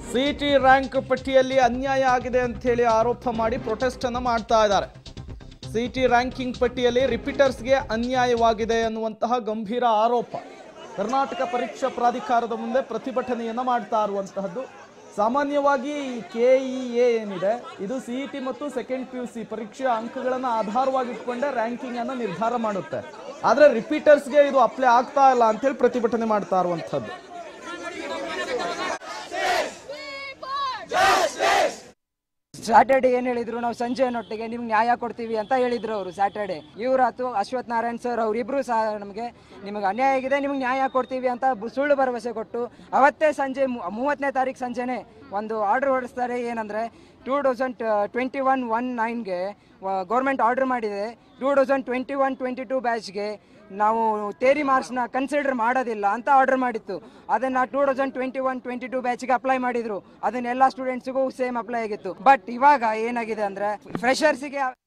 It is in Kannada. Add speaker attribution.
Speaker 1: ಸಿಟಿ ರ್ಯಾಂಕ್ ಪಟ್ಟಿಯಲ್ಲಿ ಅನ್ಯಾಯ ಆಗಿದೆ ಅಂತ ಹೇಳಿ ಆರೋಪ ಮಾಡಿ ಪ್ರೊಟೆಸ್ಟ್ ಅನ್ನು ಮಾಡ್ತಾ ಇದ್ದಾರೆ ಸಿಟಿ ರ್ಯಾಂಕಿಂಗ್ ಪಟ್ಟಿಯಲ್ಲಿ ರಿಪೀಟರ್ಸ್ಗೆ ಅನ್ಯಾಯವಾಗಿದೆ ಅನ್ನುವಂತಹ ಗಂಭೀರ ಆರೋಪ ಕರ್ನಾಟಕ ಪರೀಕ್ಷಾ ಪ್ರಾಧಿಕಾರದ ಮುಂದೆ ಪ್ರತಿಭಟನೆಯನ್ನ ಮಾಡ್ತಾ ಇರುವಂತಹದ್ದು ಸಾಮಾನ್ಯವಾಗಿ ಕೆ ಇ ಎ ಏನಿದೆ ಇದು ಸಿ ಇ ಟಿ ಮತ್ತು ಸೆಕೆಂಡ್ ಪಿ ಯು ಸಿ ಪರೀಕ್ಷೆಯ ಅಂಕಗಳನ್ನು ಆಧಾರವಾಗಿಟ್ಕೊಂಡೆ ರ್ಯಾಂಕಿಂಗ್ ಅನ್ನು ನಿರ್ಧಾರ ಮಾಡುತ್ತೆ ಆದರೆ ರಿಪೀಟರ್ಸ್ಗೆ ಇದು ಅಪ್ಲೈ ಆಗ್ತಾ ಇಲ್ಲ ಅಂತೇಳಿ ಪ್ರತಿಭಟನೆ ಮಾಡ್ತಾ ಇರುವಂಥದ್ದು
Speaker 2: ಸ್ಯಾಟರ್ಡೆ ಏನ್ ಹೇಳಿದ್ರು ನಾವು ಸಂಜೆನೊಟ್ಟಿಗೆ ನಿಮ್ಗೆ ನ್ಯಾಯ ಕೊಡ್ತೀವಿ ಅಂತ ಹೇಳಿದ್ರು ಅವರು ಸ್ಯಾಟರ್ಡೆ ಇವರಾತು ಅಶ್ವಥ್ ನಾರಾಯಣ್ ಸರ್ ಅವರಿಬ್ರು ಸಹ ನಮಗೆ ನಿಮಗೆ ಅನ್ಯಾಯ ಆಗಿದೆ ನಿಮ್ಗೆ ನ್ಯಾಯ ಕೊಡ್ತೀವಿ ಅಂತ ಬು- ಸುಳ್ಳು ಭರವಸೆ ಕೊಟ್ಟು ಅವತ್ತೇ ಸಂಜೆ ಮೂ- ಮೂವತ್ತನೇ ತಾರೀಕು ಸಂಜೆನೆ ಒಂದು ಆರ್ಡರ್ ಹೊರಡಿಸ್ತಾರೆ ಏನಂದ್ರೆ two thousand twenty one one ನೈನ್ಗೆ ಗೌರ್ಮೆಂಟ್ ಆರ್ಡರ್ ಮಾಡಿದೆ two thousand twenty one twenty two ಬ್ಯಾಚ್ಗೆ ನಾವು ತೇರಿ ಮಾರ್ಕ್ಸ್ನ ಕನ್ಸಿಡರ್ ಮಾಡೋದಿಲ್ಲ ಅಂತ ಆರ್ಡರ್ ಮಾಡಿತ್ತು ಅದನ್ನ two thousand twenty one twenty two ಬ್ಯಾಚ್ಗೆ ಅಪ್ಲೈ ಮಾಡಿದ್ರು ಅದನ್ನ ಎಲ್ಲ ಸ್ಟೂಡೆಂಟ್ಸ್ಗೂ ಸೇಮ್ ಅಪ್ಲೈ ಆಗಿತ್ತು ಬಟ್ ಇವಾಗ ಏನಾಗಿದೆ ಅಂದ್ರೆ ಫ್ರೆಶರ್ಸಿಗೆ